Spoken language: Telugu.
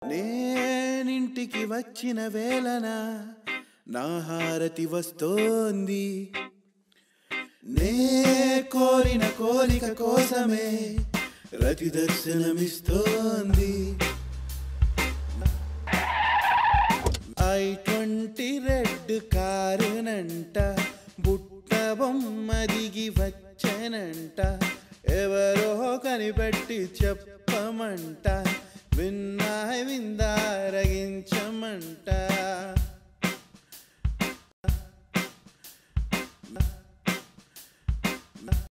నేనింటికి వచ్చిన వేళన నా హారతి వస్తోంది నే కోరిన కోరిక కోసమే రతి దర్శనమిస్తోంది ఐ ట్వంటీ రెడ్ కారునంట బుట్ట బొమ్మ దిగి వచ్చనంట ఎవరో కనిపెట్టి చెప్పమంట